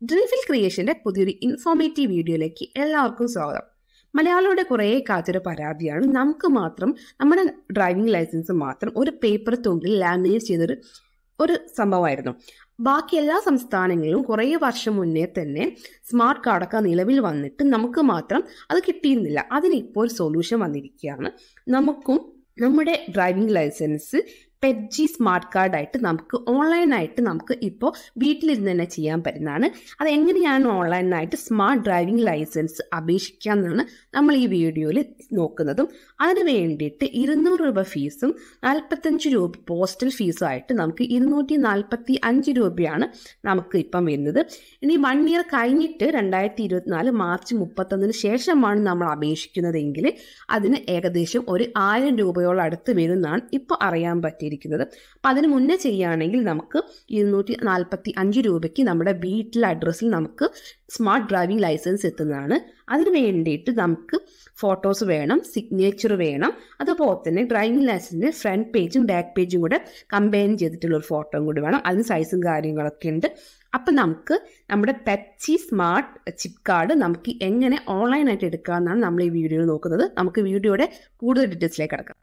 ഡ്രീഫിൽ ക്രിയേഷന്റെ പുതിയൊരു ഇൻഫോർമേറ്റീവ് വീഡിയോയിലേക്ക് എല്ലാവർക്കും സ്വാഗതം മലയാളിയുടെ കുറേ കാത്തൊരു പരാതിയാണ് നമുക്ക് മാത്രം നമ്മുടെ ഡ്രൈവിംഗ് ലൈസൻസ് മാത്രം ഒരു പേപ്പർ തുണ്ടിൽ ലാമിനേറ്റ് ചെയ്തൊരു ഒരു സംഭവമായിരുന്നു ബാക്കി എല്ലാ സംസ്ഥാനങ്ങളിലും കുറേ വർഷം മുന്നേ തന്നെ സ്മാർട്ട് കാർഡൊക്കെ നിലവിൽ വന്നിട്ട് നമുക്ക് മാത്രം അത് കിട്ടിയിരുന്നില്ല അതിനിപ്പോൾ ഒരു സൊല്യൂഷൻ വന്നിരിക്കുകയാണ് നമുക്കും നമ്മുടെ ഡ്രൈവിംഗ് ലൈസൻസ് പെഡ്ജി സ്മാർട്ട് കാർഡായിട്ട് നമുക്ക് ഓൺലൈനായിട്ട് നമുക്ക് ഇപ്പോൾ വീട്ടിലിരുന്ന് തന്നെ ചെയ്യാൻ പറ്റുന്നതാണ് അത് എങ്ങനെയാണ് ഓൺലൈനായിട്ട് സ്മാർട്ട് ഡ്രൈവിംഗ് ലൈസൻസ് അപേക്ഷിക്കാമെന്നാണ് നമ്മൾ ഈ വീഡിയോയിൽ നോക്കുന്നതും അതിന് വേണ്ടിയിട്ട് ഇരുന്നൂറ് രൂപ ഫീസും നാൽപ്പത്തഞ്ച് രൂപ പോസ്റ്റൽ ഫീസും ആയിട്ട് നമുക്ക് ഇരുന്നൂറ്റി നാൽപ്പത്തി അഞ്ച് രൂപയാണ് നമുക്ക് ഇപ്പം വരുന്നത് ഇനി വൺ ഇയർ കഴിഞ്ഞിട്ട് രണ്ടായിരത്തി ഇരുപത്തിനാല് മാർച്ച് മുപ്പത്തൊന്നിന് ശേഷമാണ് നമ്മൾ അപേക്ഷിക്കുന്നതെങ്കിൽ അതിന് ഏകദേശം ഒരു ആയിരം രൂപയോളം അടുത്ത് വരുമെന്നാണ് ഇപ്പോൾ അറിയാൻ പറ്റിയിരിക്കുന്നത് അപ്പം അതിന് മുന്നേ ചെയ്യുകയാണെങ്കിൽ നമുക്ക് ഇരുന്നൂറ്റി നാൽപ്പത്തി അഞ്ച് രൂപയ്ക്ക് നമ്മുടെ വീട്ടിലെ അഡ്രസ്സിൽ നമുക്ക് സ്മാർട്ട് ഡ്രൈവിംഗ് ലൈസൻസ് എത്തുന്നതാണ് അതിന് വേണ്ടിയിട്ട് നമുക്ക് ഫോട്ടോസ് വേണം സിഗ്നേച്ചർ വേണം അതുപോലെ തന്നെ ഡ്രൈവിംഗ് ലൈസൻസിൻ്റെ ഫ്രണ്ട് പേജും ബാക്ക് പേജും കൂടെ കമ്പൈൻ ചെയ്തിട്ടുള്ള ഒരു ഫോട്ടോയും കൂടി വേണം അതിന് സൈസും കാര്യങ്ങളൊക്കെ ഉണ്ട് അപ്പം നമുക്ക് നമ്മുടെ പെപ്സി സ്മാർട്ട് ചിപ്പ് കാർഡ് നമുക്ക് എങ്ങനെ ഓൺലൈനായിട്ട് എടുക്കാമെന്നാണ് നമ്മൾ ഈ വീഡിയോയിൽ നോക്കുന്നത് നമുക്ക് വീഡിയോയുടെ കൂടുതൽ ഡീറ്റെയിൽസിലേക്ക് കിടക്കാം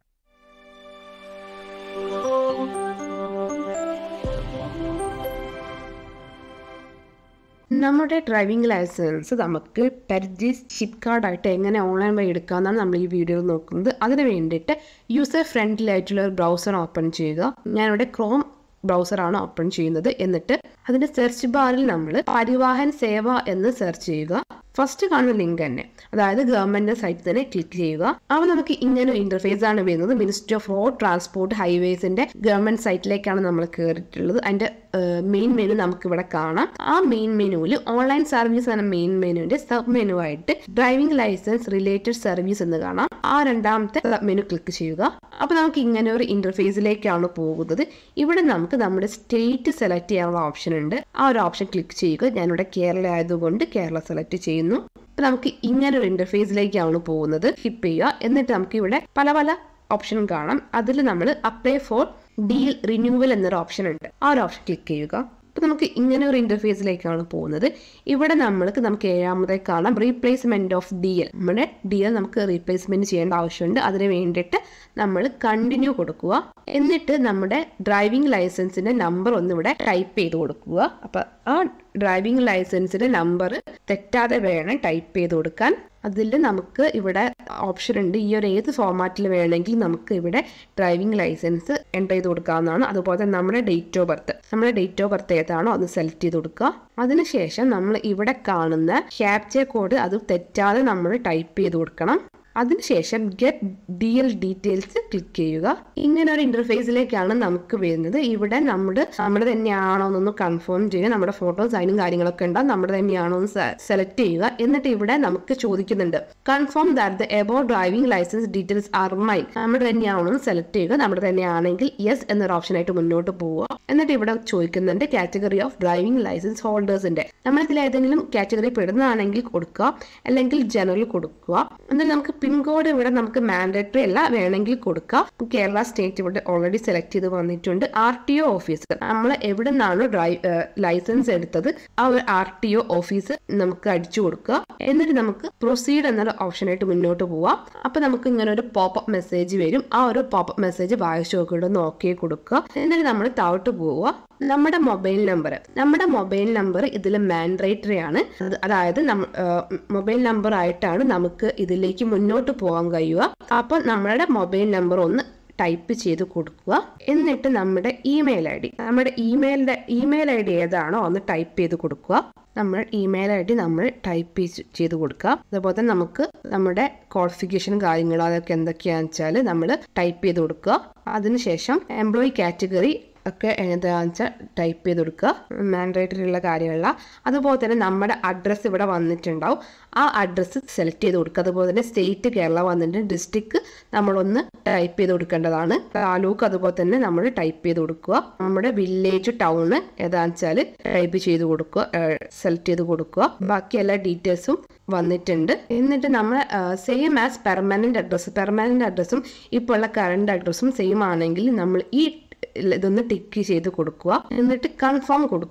നമ്മുടെ ഡ്രൈവിംഗ് ലൈസൻസ് നമുക്ക് പെർജിസ് ചിപ്പ് കാർഡായിട്ട് എങ്ങനെ ഓൺലൈൻ വഴി എടുക്കാമെന്നാണ് നമ്മൾ ഈ വീഡിയോയിൽ നോക്കുന്നത് അതിന് വേണ്ടിയിട്ട് യൂസർ ഫ്രണ്ട്ലി ആയിട്ടുള്ള ഒരു ബ്രൗസർ ഓപ്പൺ ചെയ്യുക ഞാനിവിടെ ക്രോം ബ്രൗസറാണ് ഓപ്പൺ ചെയ്യുന്നത് എന്നിട്ട് അതിൻ്റെ സെർച്ച് ബാറിൽ നമ്മൾ പരിവാഹൻ സേവ എന്ന് സെർച്ച് ചെയ്യുക ഫസ്റ്റ് കാണുന്ന ലിങ്ക് തന്നെ അതായത് ഗവൺമെന്റ് സൈറ്റ് തന്നെ ക്ലിക്ക് ചെയ്യുക അപ്പോൾ നമുക്ക് ഇങ്ങനെ ഒരു ഇന്റർഫേസ് ആണ് വരുന്നത് മിനിസ്ട്രി ഓഫ് റോഡ് ട്രാൻസ്പോർട്ട് ഹൈവേസിന്റെ ഗവൺമെന്റ് സൈറ്റിലേക്കാണ് നമ്മൾ കയറിയിട്ടുള്ളത് അതിന്റെ മെയിൻ മെനു നമുക്ക് ഇവിടെ കാണാം ആ മെയിൻ മെനുവിൽ ഓൺലൈൻ സർവീസ് എന്ന മെയിൻ മെനുവിന്റെ സബ് മെനു ആയിട്ട് ഡ്രൈവിംഗ് ലൈസൻസ് റിലേറ്റഡ് സർവീസ് എന്ന് കാണാം ആ രണ്ടാമത്തെ സബ് മെനു ക്ലിക്ക് ചെയ്യുക അപ്പോൾ നമുക്ക് ഇങ്ങനെ ഒരു ഇന്റർഫേസിലേക്കാണ് പോകുന്നത് ഇവിടെ നമുക്ക് നമ്മുടെ സ്റ്റേറ്റ് സെലക്ട് ചെയ്യാനുള്ള ഓപ്ഷൻ ഉണ്ട് ആ ഒരു ഓപ്ഷൻ ക്ലിക്ക് ചെയ്യുക ഞാനിവിടെ കേരള ആയതുകൊണ്ട് കേരള സെലക്ട് ചെയ്യുന്നു അപ്പൊ നമുക്ക് ഇങ്ങനെ ഒരു ഇന്റർഫേസിലേക്കാണ് പോകുന്നത് ഹിപ്പ് ചെയ്യുക എന്നിട്ട് നമുക്ക് ഇവിടെ പല പല ഓപ്ഷൻ കാണാം അതിൽ നമ്മൾ അപ്ലൈ ഫോർ ഡീൽ റിന്യൂവൽ എന്നൊരു ഓപ്ഷൻ ഉണ്ട് ആ ഒരു ഓപ്ഷൻ ക്ലിക്ക് ചെയ്യുക അപ്പോൾ നമുക്ക് ഇങ്ങനെ ഒരു ഇന്റർഫേസിലേക്കാണ് പോകുന്നത് ഇവിടെ നമ്മൾക്ക് നമുക്ക് ഏഴാമതെ കാണാം റീപ്ലേസ്മെന്റ് ഓഫ് ഡി എൽ നമ്മുടെ ഡി എൽ നമുക്ക് റീപ്ലേസ്മെന്റ് ചെയ്യേണ്ട ആവശ്യമുണ്ട് അതിന് വേണ്ടിയിട്ട് നമ്മൾ കണ്ടിന്യൂ കൊടുക്കുക എന്നിട്ട് നമ്മുടെ ഡ്രൈവിംഗ് ലൈസൻസിന്റെ നമ്പർ ഒന്ന് ഇവിടെ ടൈപ്പ് ചെയ്ത് കൊടുക്കുക അപ്പം ആ ഡ്രൈവിംഗ് ലൈസൻസിന്റെ നമ്പർ തെറ്റാതെ വേണം ടൈപ്പ് ചെയ്ത് കൊടുക്കാൻ അതിൽ നമുക്ക് ഇവിടെ ഓപ്ഷൻ ഉണ്ട് ഈ ഒരു ഏത് ഫോമാറ്റിൽ വേണമെങ്കിൽ നമുക്ക് ഇവിടെ ഡ്രൈവിംഗ് ലൈസൻസ് എൻ്റർ ചെയ്ത് കൊടുക്കാവുന്നതാണ് അതുപോലെ തന്നെ നമ്മുടെ ഡേറ്റ് ഓഫ് ബർത്ത് നമ്മുടെ ഡേറ്റ് ഓഫ് ബർത്ത് ഏതാണോ അത് സെലക്ട് ചെയ്ത് കൊടുക്കുക അതിനുശേഷം നമ്മൾ ഇവിടെ കാണുന്ന ക്യാപ്ചർ കോഡ് അത് തെറ്റാതെ നമ്മൾ ടൈപ്പ് ചെയ്ത് കൊടുക്കണം അതിനുശേഷം get D L details click ചെയ്യുക ഇങ്ങനെ ഒരു ഇന്റർഫേസിലേക്കാണ് നമുക്ക് വരുന്നത് ഇവിടെ നമ്മുടെ നമ്മുടെ തന്നെയാണോ എന്നൊന്ന് കൺഫേം ചെയ്യുക നമ്മുടെ ഫോട്ടോ സൈനും കാര്യങ്ങളൊക്കെ ഉണ്ടാവും നമ്മുടെ തന്നെയാണോ എന്ന് സെലക്ട് ചെയ്യുക എന്നിട്ട് ഇവിടെ നമുക്ക് ചോദിക്കുന്നുണ്ട് confirm that the above driving licence details are mine നമ്മുടെ തന്നെയാണോ എന്ന് സെലക്ട് ചെയ്യുക നമ്മുടെ തന്നെയാണെങ്കിൽ യെസ് എന്നൊരു ഓപ്ഷനായിട്ട് മുന്നോട്ട് പോവുക എന്നിട്ട് ഇവിടെ ചോദിക്കുന്നുണ്ട് കാറ്റഗറി ഓഫ് ഡ്രൈവിംഗ് ലൈസൻസ് ഹോൾഡേഴ്സിന്റെ നമ്മൾ ഇതിൽ ഏതെങ്കിലും കാറ്റഗറി പെടുന്നതാണെങ്കിൽ കൊടുക്കുക അല്ലെങ്കിൽ ജനറൽ കൊടുക്കുക എന്നിട്ട് നമുക്ക് പിൻകോഡ് ഇവിടെ നമുക്ക് മാൻഡേറ്ററി അല്ല വേണമെങ്കിൽ കൊടുക്കാം കേരള സ്റ്റേറ്റ് ഇവിടെ ഓൾറെഡി സെലക്ട് ചെയ്ത് വന്നിട്ടുണ്ട് ആർ ടി ഒ ഓഫീസ് നമ്മൾ എവിടെ നിന്നാണോ ഡ്രൈവ് ലൈസൻസ് എടുത്തത് ആ ഒരു ആർ ടി ഒ ഓഫീസ് നമുക്ക് അടിച്ചു കൊടുക്കുക എന്നിട്ട് നമുക്ക് പ്രൊസീഡ് എന്നൊരു ഓപ്ഷനായിട്ട് മുന്നോട്ട് പോവാം അപ്പൊ നമുക്ക് ഇങ്ങനെ ഒരു പോപ്പപ്പ് മെസ്സേജ് വരും ആ ഒരു പോപ്പപ്പ് മെസ്സേജ് വായിച്ചു നോക്കിയിട്ട് നോക്കി കൊടുക്കുക എന്നിട്ട് നമ്മൾ താഴോട്ട് പോവുക നമ്മുടെ മൊബൈൽ നമ്പർ നമ്മുടെ മൊബൈൽ നമ്പർ ഇതിൽ മാൻഡേറ്ററി ആണ് അതായത് മൊബൈൽ നമ്പർ ആയിട്ടാണ് നമുക്ക് ഇതിലേക്ക് മുന്നോട്ട് പോകാൻ കഴിയുക അപ്പൊ നമ്മുടെ മൊബൈൽ നമ്പർ ഒന്ന് ടൈപ്പ് ചെയ്ത് കൊടുക്കുക എന്നിട്ട് നമ്മുടെ ഇമെയിൽ ഐ ഡി നമ്മുടെ ഇമെയിലിന്റെ ഇമെയിൽ ഐ ഡി ഏതാണോ ഒന്ന് ടൈപ്പ് ചെയ്ത് കൊടുക്കുക നമ്മൾ ഇമെയിൽ ഐ ഡി നമ്മൾ ടൈപ്പ് ചെയ്ത് കൊടുക്കുക അതുപോലെ തന്നെ നമുക്ക് നമ്മുടെ ക്വാളിഫിക്കേഷൻ കാര്യങ്ങൾ അതൊക്കെ എന്തൊക്കെയാണെന്ന് വെച്ചാൽ നമ്മൾ ടൈപ്പ് ചെയ്ത് കൊടുക്കുക അതിനുശേഷം എംപ്ലോയി കാറ്റഗറി ഒക്കെ എന്താണെന്ന് വെച്ചാൽ ടൈപ്പ് ചെയ്ത് കൊടുക്കുക മാൻഡേറ്ററി ഉള്ള കാര്യമല്ല അതുപോലെ തന്നെ നമ്മുടെ അഡ്രസ്സ് ഇവിടെ വന്നിട്ടുണ്ടാവും ആ അഡ്രസ്സ് സെലക്ട് ചെയ്ത് കൊടുക്കുക അതുപോലെ തന്നെ സ്റ്റേറ്റ് കേരള വന്നിട്ട് ഡിസ്ട്രിക്ട് നമ്മളൊന്ന് ടൈപ്പ് ചെയ്ത് കൊടുക്കേണ്ടതാണ് താലൂക്ക് അതുപോലെ തന്നെ നമ്മൾ ടൈപ്പ് ചെയ്ത് കൊടുക്കുക നമ്മുടെ വില്ലേജ് ടൗൺ ഏതാണെന്ന് വെച്ചാൽ ടൈപ്പ് ചെയ്ത് കൊടുക്കുക സെലക്ട് ചെയ്ത് കൊടുക്കുക ബാക്കി എല്ലാ ഡീറ്റെയിൽസും വന്നിട്ടുണ്ട് എന്നിട്ട് നമ്മൾ same as permanent address permanent അഡ്രസ്സും ഇപ്പോൾ ഉള്ള കറണ്ട് അഡ്രസ്സും സെയിം ആണെങ്കിൽ നമ്മൾ ഈ ഇതൊന്ന് ടിക്ക് ചെയ്ത് കൊടുക്കുക എന്നിട്ട് കൺഫേം കൊടുക്കുക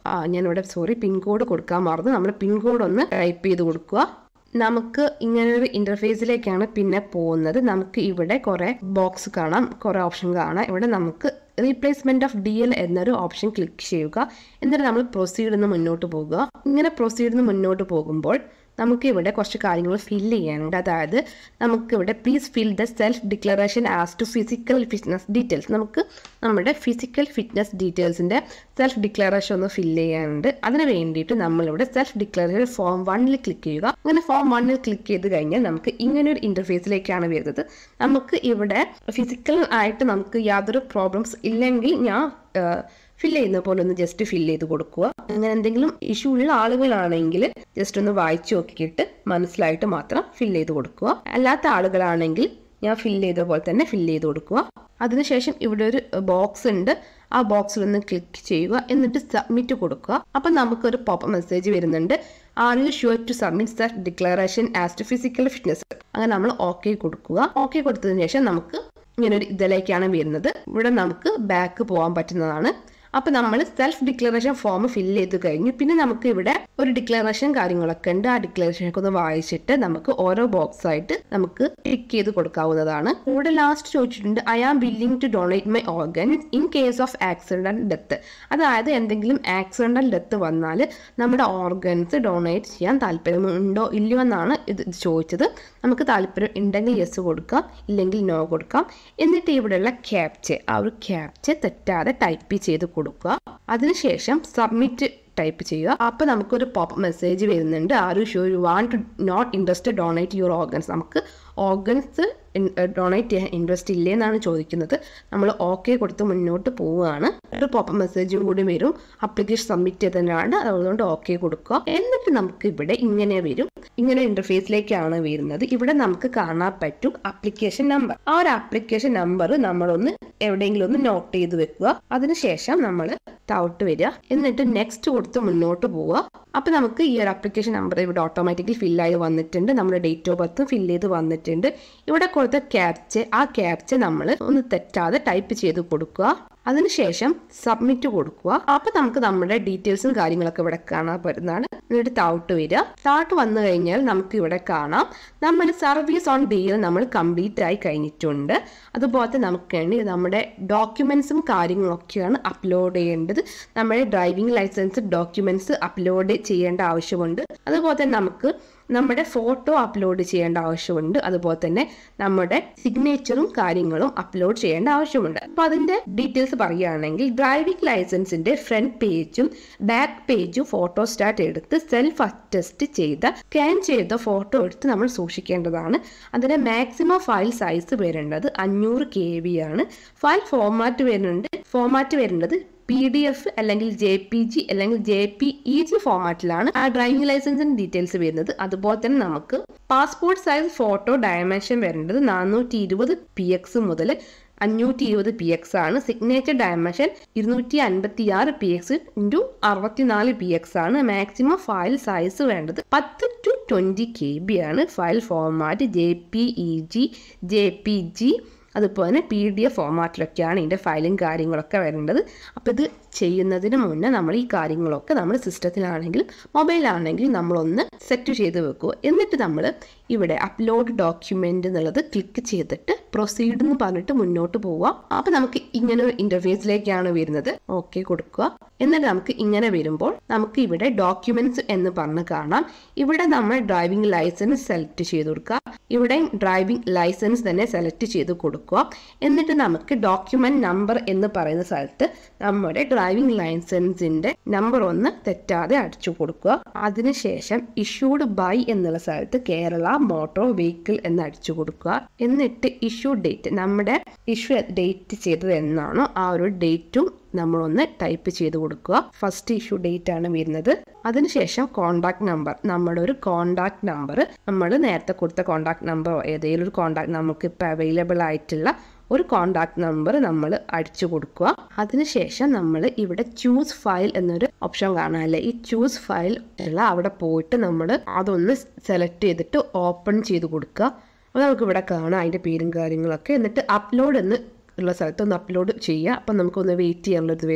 ആ ഞാനിവിടെ സോറി പിൻകോഡ് കൊടുക്കാൻ മറന്നു നമ്മൾ പിൻകോഡ് ഒന്ന് ടൈപ്പ് ചെയ്ത് കൊടുക്കുക നമുക്ക് ഇങ്ങനൊരു ഇന്റർഫേസിലേക്കാണ് പിന്നെ പോകുന്നത് നമുക്ക് ഇവിടെ കുറെ ബോക്സ് കാണാം കുറെ ഓപ്ഷൻ കാണാം ഇവിടെ നമുക്ക് റീപ്ലേസ്മെന്റ് ഓഫ് ഡി എൽ എന്നൊരു ഓപ്ഷൻ ക്ലിക്ക് ചെയ്യുക എന്നിട്ട് നമ്മൾ പ്രൊസീഡ് എന്ന് മുന്നോട്ട് പോകുക ഇങ്ങനെ പ്രൊസീഡ് എന്ന് മുന്നോട്ട് പോകുമ്പോൾ നമുക്ക് ഇവിടെ കുറച്ച് കാര്യങ്ങൾ ഫില്ല് ചെയ്യാനുണ്ട് അതായത് നമുക്ക് ഇവിടെ please fill the self declaration as to physical fitness details നമുക്ക് നമ്മുടെ ഫിസിക്കൽ ഫിറ്റ്നസ് ഡീറ്റെയിൽസിൻ്റെ സെൽഫ് ഡിക്ലറേഷൻ ഒന്ന് ഫില്ല് ചെയ്യാനുണ്ട് അതിന് വേണ്ടിയിട്ട് നമ്മളിവിടെ സെൽഫ് ഡിക്ലറേഷൻ ഫോം വണ്ണിൽ ക്ലിക്ക് ചെയ്യുക അങ്ങനെ ഫോം വണ്ണിൽ ക്ലിക്ക് ചെയ്ത് കഴിഞ്ഞാൽ നമുക്ക് ഇങ്ങനെ ഒരു ഇൻ്റർഫേസിലേക്കാണ് വരുന്നത് നമുക്ക് ഇവിടെ ഫിസിക്കൽ ആയിട്ട് നമുക്ക് യാതൊരു പ്രോബ്ലംസ് ഇല്ലെങ്കിൽ ഞാൻ ഫില്ല് ചെയ്യുന്ന പോലെ ഒന്ന് ജസ്റ്റ് ഫില്ല് ചെയ്ത് കൊടുക്കുക അങ്ങനെ എന്തെങ്കിലും ഇഷ്യൂ ഉള്ള ആളുകളാണെങ്കിൽ ജസ്റ്റ് ഒന്ന് വായിച്ചു നോക്കിയിട്ട് മനസ്സിലായിട്ട് മാത്രം ഫില്ല് ചെയ്ത് കൊടുക്കുക അല്ലാത്ത ആളുകളാണെങ്കിൽ ഞാൻ ഫില്ല് ചെയ്ത പോലെ തന്നെ ഫില്ല് ചെയ്ത് കൊടുക്കുക അതിനുശേഷം ഇവിടെ ഒരു ബോക്സ് ഉണ്ട് ആ ബോക്സിൽ ഒന്ന് ക്ലിക്ക് ചെയ്യുക എന്നിട്ട് സബ്മിറ്റ് കൊടുക്കുക അപ്പം നമുക്കൊരു പോപ്പ് മെസ്സേജ് വരുന്നുണ്ട് are you sure to submit the declaration as to physical fitness അങ്ങനെ നമ്മൾ ഓക്കെ കൊടുക്കുക ഓക്കെ കൊടുത്തതിന് ശേഷം നമുക്ക് ഇങ്ങനെ ഒരു ഇതിലേക്കാണ് വരുന്നത് ഇവിടെ നമുക്ക് ബാക്ക് പോകാൻ പറ്റുന്നതാണ് അപ്പൊ നമ്മൾ സെൽഫ് ഡിക്ലറേഷൻ ഫോം ഫില്ല് ചെയ്ത് കഴിഞ്ഞു പിന്നെ നമുക്ക് ഇവിടെ ഒരു ഡിക്ലറേഷൻ കാര്യങ്ങളൊക്കെ ഉണ്ട് ആ ഡിക്ലറേഷൻ ഒക്കെ ഒന്ന് വായിച്ചിട്ട് നമുക്ക് ഓരോ ബോക്സ് ആയിട്ട് നമുക്ക് ടിക്ക് ചെയ്ത് കൊടുക്കാവുന്നതാണ് ഇവിടെ ലാസ്റ്റ് ചോദിച്ചിട്ടുണ്ട് I am willing to donate my organ in case of accidental death അതായത് എന്തെങ്കിലും ആക്സിഡന്റൽ ഡെത്ത് വന്നാൽ നമ്മുടെ ഓർഗൻസ് ഡൊണേറ്റ് ചെയ്യാൻ താല്പര്യമുണ്ടോ ഇല്ലയോ എന്നാണ് ഇത് ചോദിച്ചത് നമുക്ക് താല്പര്യം ഉണ്ടെങ്കിൽ യെസ് കൊടുക്കാം ഇല്ലെങ്കിൽ നോ കൊടുക്കാം എന്നിട്ട് ഇവിടെയുള്ള ക്യാപ്ചെ ആ ഒരു ക്യാപ്ചെ തെറ്റാതെ ടൈപ്പ് ചെയ്ത് കൊടുക്കുക അതിനുശേഷം സബ്മിറ്റ് ടൈപ്പ് ചെയ്യുക അപ്പോൾ നമുക്കൊരു പോപ്പ് മെസ്സേജ് വരുന്നുണ്ട് are you sure you want to not interest donate your organs നമുക്ക് ഓർഗൻസ് ഡൊണേറ്റ് ചെയ്യാൻ ഇൻട്രസ്റ്റ് ഇല്ലേ എന്നാണ് ചോദിക്കുന്നത് നമ്മൾ ഓക്കെ കൊടുത്ത് മുന്നോട്ട് പോവുകയാണ് ഒരു പോപ്പ് മെസ്സേജും കൂടി വരും അപ്ലിക്കേഷൻ സബ്മിറ്റ് ചെയ്തതിനാണ് അതുകൊണ്ട് ഓക്കെ കൊടുക്കുക എന്നിട്ട് നമുക്ക് ഇവിടെ ഇങ്ങനെ വരും ഇങ്ങനെ ഇന്റർഫേസിലേക്കാണ് വരുന്നത് ഇവിടെ നമുക്ക് കാണാൻ പറ്റും അപ്ലിക്കേഷൻ നമ്പർ ആ ഒരു അപ്ലിക്കേഷൻ നമ്പർ നമ്മളൊന്ന് എവിടെയെങ്കിലും ഒന്ന് നോട്ട് ചെയ്ത് വെക്കുക അതിനുശേഷം നമ്മൾ താഴോട്ട് വരിക എന്നിട്ട് നെക്സ്റ്റ് കൊടുത്ത് മുന്നോട്ട് പോവുക അപ്പൊ നമുക്ക് ഈ ഒരു അപ്ലിക്കേഷൻ നമ്പർ ഇവിടെ ഓട്ടോമാറ്റിക്കലി ഫില്ലായി വന്നിട്ടുണ്ട് നമ്മുടെ ഡേറ്റ് ഓഫ് ബർത്തും ഫില്ല് ചെയ്ത് വന്നിട്ടുണ്ട് ഇവിടെ കൊടുത്ത ക്യാപ്ച ആ ക്യാപ്ച നമ്മൾ ഒന്ന് തെറ്റാതെ ടൈപ്പ് ചെയ്ത് കൊടുക്കുക അതിനുശേഷം സബ്മിറ്റ് കൊടുക്കുക അപ്പൊ നമുക്ക് നമ്മുടെ ഡീറ്റെയിൽസും കാര്യങ്ങളൊക്കെ ഇവിടെ കാണാൻ പറ്റുന്നതാണ് എന്നിട്ട് താഴോട്ട് വരിക താഴോട്ട് വന്നു കഴിഞ്ഞാൽ നമുക്ക് ഇവിടെ കാണാം നമ്മുടെ സർവീസ് ഓൺ ഡീൽ നമ്മൾ കംപ്ലീറ്റ് ആയി കഴിഞ്ഞിട്ടുണ്ട് അതുപോലെ നമുക്ക് വേണ്ടി നമ്മുടെ ഡോക്യുമെന്റ്സും കാര്യങ്ങളൊക്കെയാണ് അപ്ലോഡ് ചെയ്യേണ്ടത് നമ്മുടെ ഡ്രൈവിംഗ് ലൈസൻസ് ഡോക്യുമെന്റ്സ് അപ്ലോഡ് ചെയ്യേണ്ട ആവശ്യമുണ്ട് അതുപോലെ തന്നെ നമുക്ക് നമ്മുടെ ഫോട്ടോ അപ്ലോഡ് ചെയ്യേണ്ട ആവശ്യമുണ്ട് അതുപോലെ തന്നെ നമ്മുടെ സിഗ്നേച്ചറും കാര്യങ്ങളും അപ്ലോഡ് ചെയ്യേണ്ട ആവശ്യമുണ്ട് അപ്പോൾ അതിന്റെ ഡീറ്റെയിൽസ് പറയുകയാണെങ്കിൽ ഡ്രൈവിംഗ് ലൈസൻസിന്റെ ഫ്രണ്ട് പേജും ബാക്ക് പേജും ഫോട്ടോ സ്റ്റാറ്റ് എടുത്ത് സെൽഫ് അറ്റസ്റ്റ് ചെയ്ത സ്കാൻ ചെയ്ത ഫോട്ടോ എടുത്ത് നമ്മൾ സൂക്ഷിക്കേണ്ടതാണ് അതിന്റെ മാക്സിമം ഫയൽ സൈസ് വരേണ്ടത് അഞ്ഞൂറ് കെ ബി ആണ് ഫയൽ ഫോർമാറ്റ് വരുന്നുണ്ട് ഫോർമാറ്റ് വരുന്നത് പി ഡി എഫ് അല്ലെങ്കിൽ ജെ പി ജി അല്ലെങ്കിൽ ജെ പി ഇ ജി ഫോമാറ്റിലാണ് ആ ഡ്രൈവിംഗ് ലൈസൻസിന്റെ ഡീറ്റെയിൽസ് വരുന്നത് അതുപോലെ തന്നെ നമുക്ക് പാസ്പോർട്ട് സൈസ് ഫോട്ടോ ഡയമെൻഷൻ വരേണ്ടത് നാനൂറ്റി ഇരുപത് പി എക്സ് മുതൽ അഞ്ഞൂറ്റി ഇരുപത് പി എക്സ് ആണ് സിഗ്നേച്ചർ ഡയമെൻഷൻ ഇരുന്നൂറ്റി അൻപത്തി ആറ് പി എക്സ് ഇൻറ്റു അറുപത്തിനാല് പി എക്സ് ആണ് മാക്സിമം ഫയൽ സൈസ് വേണ്ടത് പത്ത് ടു ട്വൻറ്റി കെ ബി ആണ് file format J P E G J P G അതുപോലെ തന്നെ പി ഡി എഫ് ഫോമാറ്റിലൊക്കെയാണ് ഇതിൻ്റെ ഫയലും കാര്യങ്ങളൊക്കെ വരേണ്ടത് അപ്പോൾ ഇത് ചെയ്യുന്നതിന് മുന്നേ നമ്മൾ ഈ കാര്യങ്ങളൊക്കെ നമ്മൾ സിസ്റ്റത്തിലാണെങ്കിലും മൊബൈലാണെങ്കിലും നമ്മളൊന്ന് സെറ്റ് ചെയ്ത് വെക്കുക എന്നിട്ട് നമ്മൾ ഇവിടെ അപ്ലോഡ് ഡോക്യുമെൻ്റ് എന്നുള്ളത് ക്ലിക്ക് ചെയ്തിട്ട് പ്രൊസീഡ് എന്ന് പറഞ്ഞിട്ട് മുന്നോട്ട് പോവുക അപ്പോൾ നമുക്ക് ഇങ്ങനെ ഒരു ഇൻ്റർഫേസിലേക്കാണ് വരുന്നത് ഓക്കെ കൊടുക്കുക എന്നിട്ട് നമുക്ക് ഇങ്ങനെ വരുമ്പോൾ നമുക്ക് ഇവിടെ ഡോക്യുമെന്റ്സ് എന്ന് പറഞ്ഞ് കാണാം ഇവിടെ നമ്മൾ ഡ്രൈവിംഗ് ലൈസൻസ് സെലക്ട് ചെയ്ത് കൊടുക്കുക ഇവിടെ ഡ്രൈവിംഗ് ലൈസൻസ് തന്നെ സെലക്ട് ചെയ്ത് കൊടുക്കുക എന്നിട്ട് നമുക്ക് ഡോക്യുമെന്റ് നമ്പർ എന്ന് പറയുന്ന സ്ഥലത്ത് നമ്മുടെ ഡ്രൈവിംഗ് ലൈസൻസിന്റെ നമ്പർ ഒന്ന് തെറ്റാതെ അടിച്ചു കൊടുക്കുക അതിനുശേഷം ഇഷ്യൂഡ് ബൈ എന്നുള്ള സ്ഥലത്ത് കേരള മോട്ടോർ വെഹിക്കിൾ എന്ന് അടിച്ചു കൊടുക്കുക എന്നിട്ട് ഇഷ്യൂ ഡേറ്റ് നമ്മുടെ ഇഷ്യൂ ഡേറ്റ് ചെയ്തത് എന്നാണോ ആ ഒരു ഡേറ്റും നമ്മളൊന്ന് ടൈപ്പ് ചെയ്ത് കൊടുക്കുക ഫസ്റ്റ് ഇഷ്യൂ ഡേറ്റ് ആണ് വരുന്നത് അതിനുശേഷം കോണ്ടാക്ട് നമ്പർ നമ്മുടെ ഒരു കോണ്ടാക്ട് നമ്പർ നമ്മൾ നേരത്തെ കൊടുത്ത കോണ്ടാക്ട് നമ്പറോ ഏതെങ്കിലും ഒരു കോണ്ടാക്ട് നമുക്ക് ഇപ്പോൾ അവൈലബിൾ ആയിട്ടുള്ള ഒരു കോണ്ടാക്ട് നമ്പർ നമ്മൾ അടിച്ചു കൊടുക്കുക അതിനുശേഷം നമ്മൾ ഇവിടെ ചൂസ് ഫയൽ എന്നൊരു ഓപ്ഷൻ കാണാമല്ലേ ഈ ചൂസ് ഫയൽ ഉള്ള അവിടെ പോയിട്ട് നമ്മൾ അതൊന്ന് സെലക്ട് ചെയ്തിട്ട് ഓപ്പൺ ചെയ്ത് കൊടുക്കുക അപ്പോൾ നമുക്ക് ഇവിടെ കാണാം അതിൻ്റെ പേരും കാര്യങ്ങളൊക്കെ എന്നിട്ട് അപ്ലോഡ് എന്ന് ഉള്ള സ്ഥലത്ത് ഒന്ന് അപ്ലോഡ് ചെയ്യുക അപ്പം നമുക്കൊന്ന് വെയിറ്റ് ചെയ്യാനുള്ളത് വരും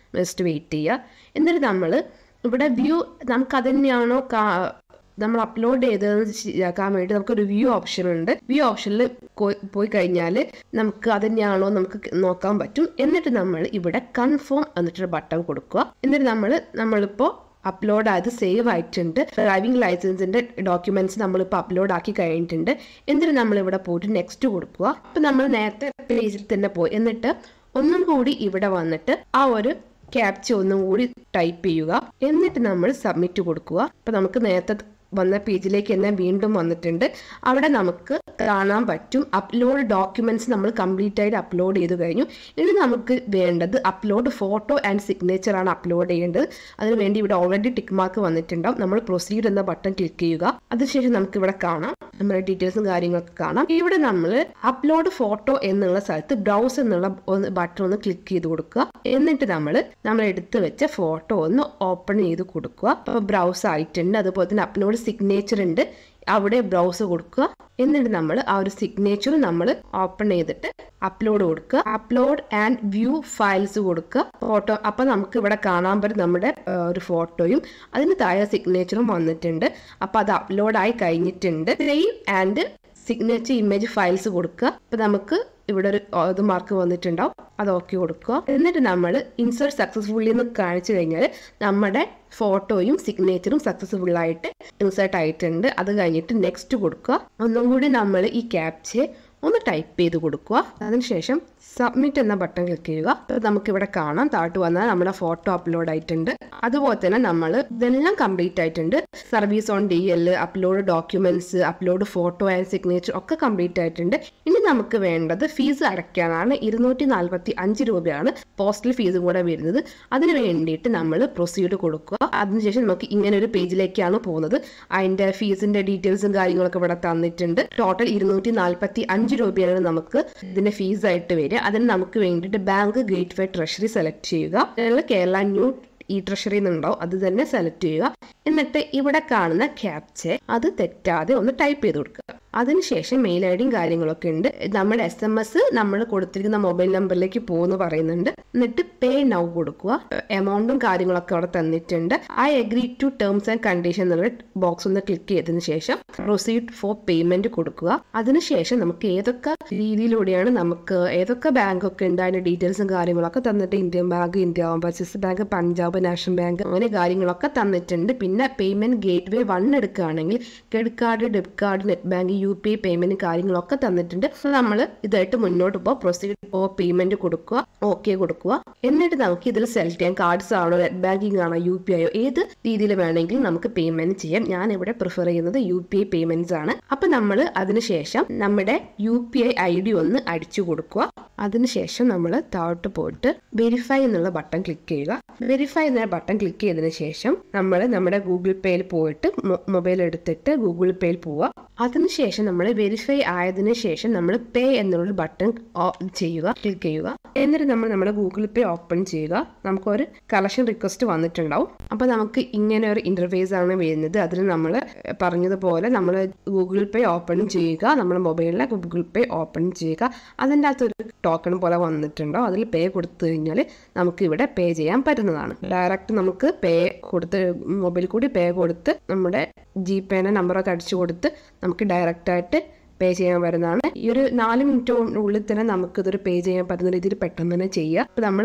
ജസ്റ്റ് വെയിറ്റ് ചെയ്യുക എന്നിട്ട് നമ്മൾ ഇവിടെ വ്യൂ നമുക്ക് അത് തന്നെയാണോ കാ നമ്മൾ അപ്ലോഡ് ചെയ്തതെന്ന് ശരിയാക്കാൻ വേണ്ടി നമുക്കൊരു വ്യൂ ഓപ്ഷൻ ഉണ്ട് വ്യൂ ഓപ്ഷനിൽ പോയി കഴിഞ്ഞാൽ നമുക്ക് അത് തന്നെയാണോ നമുക്ക് നോക്കാൻ പറ്റും എന്നിട്ട് നമ്മൾ ഇവിടെ കൺഫേം എന്നിട്ടൊരു ബട്ടൺ കൊടുക്കുക എന്നിട്ട് നമ്മൾ നമ്മളിപ്പോൾ അപ്ലോഡ് ആയത് സേവ് ആയിട്ടുണ്ട് ഡ്രൈവിംഗ് ലൈസൻസിന്റെ ഡോക്യുമെന്റ്സ് നമ്മളിപ്പോൾ അപ്ലോഡ് ആക്കി കഴിഞ്ഞിട്ടുണ്ട് എന്നിട്ട് നമ്മൾ ഇവിടെ പോയിട്ട് നെക്സ്റ്റ് കൊടുക്കുക ഇപ്പം നമ്മൾ നേരത്തെ പേജിൽ തന്നെ പോയി എന്നിട്ട് ഒന്നും കൂടി ഇവിടെ വന്നിട്ട് ആ ഒരു ക്യാപ്ച ഒന്നും കൂടി ടൈപ്പ് ചെയ്യുക എന്നിട്ട് നമ്മൾ സബ്മിറ്റ് കൊടുക്കുക അപ്പം നമുക്ക് നേരത്തെ വന്ന പേജിലേക്ക് തന്നെ വീണ്ടും വന്നിട്ടുണ്ട് അവിടെ നമുക്ക് കാണാൻ പറ്റും അപ്ലോഡ് ഡോക്യുമെന്റ്സ് നമ്മൾ കംപ്ലീറ്റ് ആയിട്ട് അപ്ലോഡ് ചെയ്ത് കഴിഞ്ഞു ഇനി നമുക്ക് വേണ്ടത് അപ്ലോഡ് ഫോട്ടോ ആൻഡ് സിഗ്നേച്ചർ ആണ് അപ്ലോഡ് ചെയ്യേണ്ടത് അതിന് വേണ്ടി ഇവിടെ ഓൾറെഡി ടിക്ക് മാർക്ക് വന്നിട്ടുണ്ടാവും നമ്മൾ പ്രൊസീഡ് എന്ന ബട്ടൺ ക്ലിക്ക് ചെയ്യുക അതിനുശേഷം നമുക്ക് ഇവിടെ കാണാം നമ്മുടെ ഡീറ്റെയിൽസും കാര്യങ്ങളൊക്കെ കാണാം ഇവിടെ നമ്മൾ അപ്ലോഡ് ഫോട്ടോ എന്നുള്ള സ്ഥലത്ത് ബ്രൗസ് എന്നുള്ള ഒന്ന് ബട്ടൺ ഒന്ന് ക്ലിക്ക് ചെയ്ത് കൊടുക്കുക എന്നിട്ട് നമ്മൾ നമ്മൾ എടുത്തു വെച്ച ഫോട്ടോ ഒന്ന് ഓപ്പൺ ചെയ്ത് കൊടുക്കുക അപ്പോൾ ബ്രൗസ് ആയിട്ടുണ്ട് അതുപോലെ തന്നെ അപ്ലോഡ് സിഗ്നേച്ചർ ഉണ്ട് അവിടെ ബ്രൗസ് കൊടുക്കുക എന്നിട്ട് നമ്മൾ ആ ഒരു സിഗ്നേച്ചർ നമ്മൾ ഓപ്പൺ ചെയ്തിട്ട് അപ്ലോഡ് കൊടുക്കുക അപ്ലോഡ് ആൻഡ് വ്യൂ ഫയൽസ് കൊടുക്കുക ഫോട്ടോ അപ്പൊ നമുക്ക് ഇവിടെ കാണാൻ പറ്റും നമ്മുടെ ആ, ഒരു ഫോട്ടോയും അതിന് താഴെ സിഗ്നേച്ചറും വന്നിട്ടുണ്ട് അപ്പൊ അത് അപ്ലോഡ് ആയി കഴിഞ്ഞിട്ടുണ്ട് save and signature image files കൊടുക്കുക അപ്പൊ നമുക്ക് ഇവിടെ ഒരു ആ, ഇത് മാർക്ക് വന്നിട്ടുണ്ടാവും അത് ഓക്കെ കൊടുക്കുക എന്നിട്ട് നമ്മൾ ഇൻസേർട്ട് സക്സസ്ഫുള്ളി എന്ന് കാണിച്ചു കഴിഞ്ഞാൽ നമ്മുടെ ഫോട്ടോയും സിഗ്നേച്ചറും സക്സസ്ഫുൾ ആയിട്ട് ഇൻസേർട്ട് ആയിട്ടുണ്ട് അത് കഴിഞ്ഞിട്ട് നെക്സ്റ്റ് കൊടുക്കുക ഒന്നും കൂടി നമ്മൾ ഈ ക്യാപ്ചെ ഒന്ന് ടൈപ്പ് ചെയ്ത് കൊടുക്കുക അതിനുശേഷം സബ്മിറ്റ് എന്ന ബട്ടൺ ക്ലിക്ക് ചെയ്യുക അപ്പോൾ നമുക്ക് ഇവിടെ കാണാം താഴോട്ട് വന്നാൽ നമ്മുടെ ഫോട്ടോ അപ്ലോഡ് ആയിട്ടുണ്ട് അതുപോലെ തന്നെ നമ്മൾ ഇതെല്ലാം കംപ്ലീറ്റ് ആയിട്ടുണ്ട് service on D L upload documents upload photo and signature ഒക്കെ കംപ്ലീറ്റ് ആയിട്ടുണ്ട് ഇനി നമുക്ക് വേണ്ടത് ഫീസ് അടയ്ക്കാനാണ് ഇരുന്നൂറ്റി നാൽപ്പത്തി അഞ്ച് രൂപയാണ് പോസ്റ്റൽ ഫീസും കൂടെ വരുന്നത് അതിന് വേണ്ടിയിട്ട് നമ്മൾ പ്രൊസീഡ് കൊടുക്കുക അതിനുശേഷം നമുക്ക് ഇങ്ങനെ ഒരു പേജിലേക്കാണ് പോകുന്നത് അതിന്റെ ഫീസിന്റെ ഡീറ്റെയിൽസും കാര്യങ്ങളൊക്കെ ഇവിടെ തന്നിട്ടുണ്ട് ടോട്ടൽ ഇരുന്നൂറ്റി നാൽപ്പത്തി അഞ്ച് രൂപയാണ് നമുക്ക് ഇതിന്റെ ഫീസ് ആയിട്ട് വരിക അതിന് നമുക്ക് വേണ്ടിയിട്ട് bank gateway treasury select ചെയ്യുക അതിൽ കേരള ന്യൂ ഈ ട്രഷറി എന്നുണ്ടാവും അത് തന്നെ സെലക്ട് ചെയ്യുക എന്നിട്ട് ഇവിടെ കാണുന്ന ക്യാപ്ചെ അത് തെറ്റാതെ ഒന്ന് ടൈപ്പ് ചെയ്ത് കൊടുക്കുക അതിനുശേഷം മെയിൽ ഐ ഡിയും കാര്യങ്ങളൊക്കെ ഉണ്ട് നമ്മുടെ എസ് എം എസ് നമ്മൾ കൊടുത്തിരിക്കുന്ന മൊബൈൽ നമ്പറിലേക്ക് പോകുന്നു പറയുന്നുണ്ട് എന്നിട്ട് പേ നൗ കൊടുക്കുക എമൗണ്ടും കാര്യങ്ങളൊക്കെ അവിടെ തന്നിട്ടുണ്ട് I agree to terms and condition എന്നുള്ള ബോക്സ് ഒന്ന് ക്ലിക്ക് ചെയ്തതിന് ശേഷം പ്രൊസീഡ് ഫോർ പേയ്മെന്റ് കൊടുക്കുക അതിനുശേഷം നമുക്ക് ഏതൊക്കെ രീതിയിലൂടെയാണ് നമുക്ക് ഏതൊക്കെ ബാങ്ക് ഒക്കെ ഉണ്ട് അതിന്റെ ഡീറ്റെയിൽസും കാര്യങ്ങളൊക്കെ തന്നിട്ട് Indian bank India overseas bank Punjab national bank അങ്ങനെ കാര്യങ്ങളൊക്കെ തന്നിട്ടുണ്ട് പിന്നെ പേയ്മെന്റ് ഗേറ്റ് വേ വൺ എടുക്കുകയാണെങ്കിൽ credit card debit card net bank U P I payment കാര്യങ്ങളൊക്കെ തന്നിട്ടുണ്ട് അപ്പോൾ നമ്മൾ ഇതായിട്ട് മുന്നോട്ട് പോകുക പ്രൊസീഡ് ഓ പേയ്മെന്റ് കൊടുക്കുക ഓക്കെ കൊടുക്കുക എന്നിട്ട് നമുക്ക് ഇതിൽ സെലക്ട് ചെയ്യാം കാർഡ്സ് ആണോ നെറ്റ് ബാങ്കിങ് ആണോ യു പി ഐയോ ഏത് രീതിയിൽ വേണമെങ്കിലും നമുക്ക് പേയ്മെന്റ് ചെയ്യാം ഞാൻ ഇവിടെ പ്രിഫർ ചെയ്യുന്നത് യു പി ഐ പേയ്മെന്റ്സ് ആണ് അപ്പൊ നമ്മൾ അതിനുശേഷം നമ്മുടെ U P I I D ഒന്ന് അടിച്ചു കൊടുക്കുക അതിനുശേഷം നമ്മൾ താഴോട്ട് പോയിട്ട് വെരിഫൈ എന്നുള്ള ബട്ടൺ ക്ലിക്ക് ചെയ്യുക വെരിഫൈ എന്ന ബട്ടൺ ക്ലിക്ക് ചെയ്തതിന് ശേഷം നമ്മൾ നമ്മുടെ ഗൂഗിൾ പേയിൽ പോയിട്ട് മൊബൈൽ എടുത്തിട്ട് ഗൂഗിൾ പേയിൽ പോവുക അതിനുശേഷം നമ്മൾ വെരിഫൈ ആയതിനു ശേഷം നമ്മൾ പേ എന്നുള്ള ബട്ടൺ ചെയ്യുക ക്ലിക്ക് ചെയ്യുക എന്നിട്ട് നമ്മൾ നമ്മുടെ ഗൂഗിൾ പേ ഓപ്പൺ ചെയ്യുക നമുക്കൊരു കളക്ഷൻ റിക്വസ്റ്റ് വന്നിട്ടുണ്ടാവും അപ്പോൾ നമുക്ക് ഇങ്ങനെ ഒരു ഇന്റർഫേസ് ആണ് വരുന്നത് അതിന് നമ്മൾ പറഞ്ഞതുപോലെ നമ്മൾ ഗൂഗിൾ പേ ഓപ്പൺ ചെയ്യുക നമ്മുടെ മൊബൈലിലെ ഗൂഗിൾ പേ ഓപ്പൺ ചെയ്യുക അതിൻ്റെ അകത്ത് ഒരു ടോക്കൺ പോലെ വന്നിട്ടുണ്ടോ അതിൽ പേ കൊടുത്തു കഴിഞ്ഞാൽ നമുക്ക് ഇവിടെ പേ ചെയ്യാൻ പറ്റുന്നതാണ് ഡയറക്റ്റ് നമുക്ക് പേ കൊടുത്ത് മൊബൈൽ കൂടി പേ കൊടുത്ത് നമ്മുടെ ജി പേൻ്റെ നമ്പറൊക്കെ അടിച്ചു കൊടുത്ത് നമുക്ക് ഡയറക്റ്റ് ആയിട്ട് പേ ചെയ്യാൻ വരുന്നതാണ് ഈ ഒരു നാല് മിനിറ്റ് ഉള്ളിൽ തന്നെ നമുക്ക് ഇതൊരു പേ ചെയ്യാൻ പറ്റുന്ന രീതിയിൽ പെട്ടെന്ന് തന്നെ ചെയ്യുക ഇപ്പൊ നമ്മൾ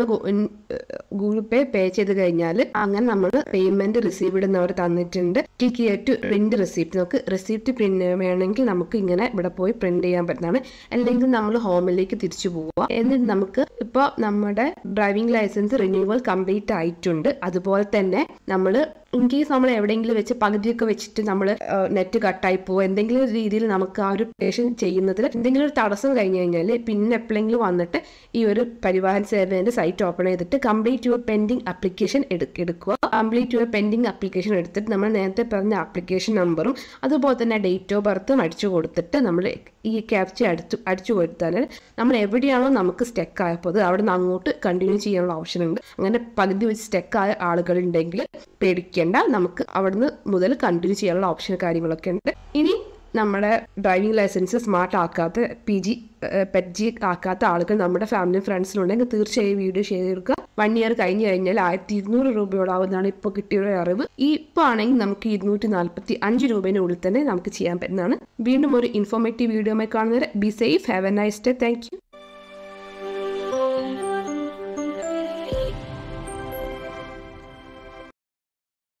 ഗൂഗിൾ പേ പേ ചെയ്ത് കഴിഞ്ഞാൽ അങ്ങനെ നമ്മൾ പേയ്മെന്റ് റിസീവ് ഇടുന്നവർ തന്നിട്ടുണ്ട് ക്ലിക്ക് ചെയ്തിട്ട് പ്രിന്റ് റെസിപ്റ്റ് നമുക്ക് റെസിപ്റ്റ് പ്രിന്റ് വേണമെങ്കിൽ നമുക്ക് ഇങ്ങനെ ഇവിടെ പോയി പ്രിന്റ് ചെയ്യാൻ പറ്റുന്നതാണ് അല്ലെങ്കിൽ നമ്മൾ ഹോമിലേക്ക് തിരിച്ചു പോവുക എന്നിട്ട് നമുക്ക് ഇപ്പോൾ നമ്മുടെ ഡ്രൈവിംഗ് ലൈസൻസ് റിന്യൂവൽ കംപ്ലീറ്റ് ആയിട്ടുണ്ട് അതുപോലെ തന്നെ നമ്മൾ ഇൻ കേസ് നമ്മൾ എവിടെയെങ്കിലും വെച്ച് പകുതിയൊക്കെ വെച്ചിട്ട് നമ്മൾ നെറ്റ് കട്ടായി പോകും എന്തെങ്കിലും ഒരു രീതിയിൽ നമുക്ക് ആ ഒരു പേഷ്യൻ ചെയ്യുന്നതിൽ എന്തെങ്കിലും ഒരു തടസ്സം കഴിഞ്ഞ് കഴിഞ്ഞാൽ പിന്നെ എപ്പോഴെങ്കിലും വന്നിട്ട് ഈ ഒരു പരിവാഹൻ സേവനന്റെ സൈറ്റ് ഓപ്പൺ ചെയ്തിട്ട് കംപ്ലീറ്റ് യുവർ പെൻഡിങ് ആപ്ലിക്കേഷൻ എടുക്കുക കംപ്ലീറ്റ് യുവർ പെൻഡിങ് ആപ്ലിക്കേഷൻ എടുത്തിട്ട് നമ്മൾ നേരത്തെ പറഞ്ഞ ആപ്ലിക്കേഷൻ നമ്പറും അതുപോലെ തന്നെ ഡേറ്റ് ഓഫ് ബർത്തും അടിച്ചു കൊടുത്തിട്ട് നമ്മൾ ഈ ക്യാപ്ച അടിച്ചു അടിച്ചു കൊടുത്താൽ നമ്മൾ എവിടെയാണോ നമുക്ക് സ്റ്റെക്ക് ആയപ്പോൾ അവിടെ നിന്ന് അങ്ങോട്ട് കണ്ടിന്യൂ ചെയ്യാനുള്ള ഓപ്ഷൻ ഉണ്ട് അങ്ങനെ പകുതി വെച്ച് സ്റ്റെക്ക് ആയ ആളുകളുണ്ടെങ്കിൽ പേടിക്കേണ്ട നമുക്ക് അവിടുന്ന് മുതൽ കണ്ടിന്യൂ ചെയ്യാനുള്ള ഓപ്ഷൻ കാര്യങ്ങളൊക്കെ ഉണ്ട് ഇനി നമ്മുടെ ഡ്രൈവിംഗ് ലൈസൻസ് സ്മാർട്ട് ആക്കാത്ത പി ജി പെറ്റ് ജി ആക്കാത്ത ആളുകൾ നമ്മുടെ ഫാമിലി ഫ്രണ്ട്സിലുണ്ടെങ്കിൽ തീർച്ചയായും വീഡിയോ ഷെയർ ചെയ്ത് കൊടുക്കുക വൺ ഇയർ കഴിഞ്ഞ് കഴിഞ്ഞാൽ ആയിരത്തി ഇരുന്നൂറ് രൂപയോളാവുന്നതാണ് ഇപ്പോൾ കിട്ടിയ ഒരു അറിവ് ഈ ഇപ്പോൾ ആണെങ്കിൽ നമുക്ക് ഇരുന്നൂറ്റി നാൽപ്പത്തി അഞ്ച് രൂപേനുള്ളിൽ തന്നെ നമുക്ക് ചെയ്യാൻ പറ്റുന്നതാണ് വീണ്ടും ഒരു ഇൻഫോർമേറ്റീവ് വീഡിയോമായി കാണുന്നവരെ be safe have a nice day thank U